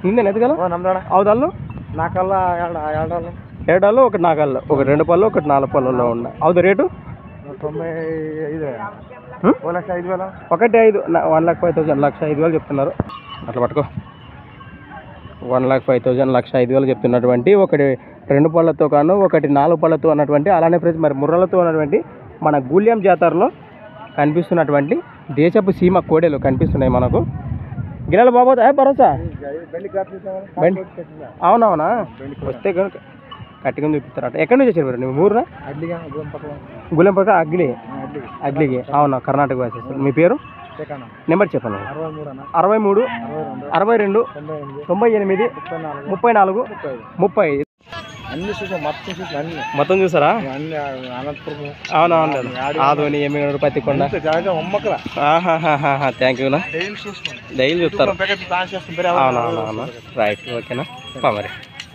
నిందే ఎదగల నమ్మడా అవదాళ్ళు నాకల్లా ఏడాలు ఏడాళ్ళు ఒకటి నాగళ్ళు ఒక రెండు పళ్ళు ఒకటి నాలుగు పళ్ళలో ఉన్నాయి అవుదు రేటు తొంభై ఐదు హ్మ్? ఓ లక్ష ఐదు వేల ఒకటి ఐదు వన్ లాక్ ఫైవ్ థౌసండ్ లక్ష ఐదు వేలు చెప్తున్నారు అట్లా పట్టుకో వన్ లాక్ ఫైవ్ థౌసండ్ లక్ష ఐదు వేలు చెప్తున్నటువంటి ఒకటి రెండు పళ్ళతో కాను ఒకటి నాలుగు పళ్ళతో ఉన్నటువంటి అలానే ఫ్రెండ్స్ మరి ముర్రలతో ఉన్నటువంటి మన గూల్యం జాతరలో కనిపిస్తున్నటువంటి దేశపు సీమ కోడెలు కనిపిస్తున్నాయి మనకు గిన్నెల బాబోతా ఏ భరోసా బెండి బెండి అవునవునా వస్తే కనుక కట్టుకుని చూపిస్తారట ఎక్కడి నుంచి వచ్చారు మీరు నువ్వు ఊరునా అడ్లిగా గోం పక్కన గులెం పక్క అగ్లి అడ్లి అగ్లికి అవునా కర్ణాటక వాసేస్తారు మీ పేరు సెకండ్ నెంబర్ చెప్పండి అరవై మూడు అన్న అరవై మూడు అరవై రెండు అరవై రెండు తొంభై తొంభై ఎనిమిది ఎనిమిది ముప్పై నాలుగు ముప్పై నాలుగు ముప్పై ముప్పై ఐదు అన్ని చూసాం మొత్తం చూసాం అన్ని మొత్తం చూసారా అన్ని అనంతపురం అవునవును ఆదోని ఎమ్మిగనూరు పత్తికొండ అంత జాగా ఒమ్మకల థ్యాంక్ యూనా డైలీ చూస్తున్నాం డైలీ చూస్తారు డాన్స్ చేస్తుంటారు అవునవునవును రైట్ ఓకేనా పా మరి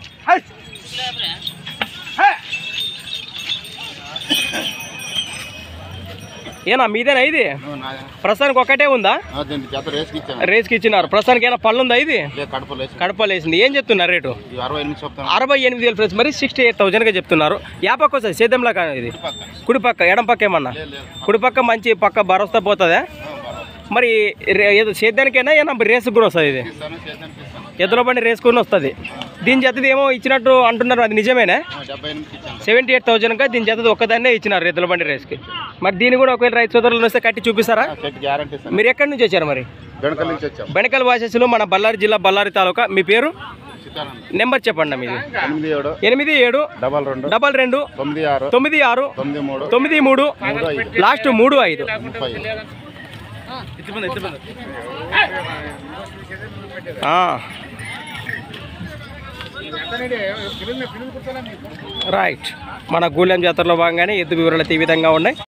ఏనా మీదేనా ఇది ప్రస్తుతానికి ఒక్కటే ఉందా దీనికి జత రేస్కి ఇచ్చాను రేస్కి ఇచ్చినారు ప్రస్తుతానికి ఏమైనా పళ్ళు ఉందా ఇది ఇదే కడపలో వేసి కడపలు వేసింది ఏం చెప్తున్నారు రేటు ఈ అరవై ఎనిమిది చెప్తాను అరవై ఎనిమిది వేలు ఫ్రెండ్స్ మరి సిక్స్టీ ఎయిట్ థౌజండ్గా చెప్తున్నారు యా పక్క వస్తుంది సేద్యంలా కానీ ఇది కుడి పక్క ఎడం పక్క ఏమన్నా కుడి పక్క మంచి పక్క భరోసా పోతుందా మరి రే- ఏదో సేద్యానికైనా ఏమన్నా రేసు కూడా వస్తుంది ఇది ఎద్దుల బండి రేసుకుని వస్తుంది దీని జతది ఏమో ఇచ్చినట్టు అంటున్నారు అది నిజమేనా డెబ్బై ఎనిమిది ఇచ్చాను సెవెంటీ ఎయిట్ థౌజండ్గా దీని జతది ఒక్కదాన్నే ఇచ్చినారు ఎద్దుల బండి రేస్కి మరి దీన్ని కూడా ఒకవేళ రైతు సోదరులు వస్తే కట్టి చూపిస్తారా సెట్ గ్యారంటీ ఇస్తాను మీరు ఎక్కడి నుంచి వచ్చారు మరి వెనకాల నుంచి వచ్చాం బెనకల్ వాసెస్లో మన బళ్ళారి జిల్లా బళ్ళారి తాలూకా మీ పేరు చిత్తానంద నెంబర్ చెప్పండి మీది ఎనిమిది ఏడు ఎనిమిది ఏడు డబల్ రెండు డబల్ రెండు తొమ్మిది ఆరు తొమ్మిది ఆరు తొమ్మిది మూడు తొమ్మిది మూడు మూడు ఐదు లాస్ట్ మూడు ఐదు ముప్పై ఆ. రైట్ మన గూలెం జాతరలో భాగంగానే ఎద్దు వివరాలు ఈ విధంగా ఉన్నాయి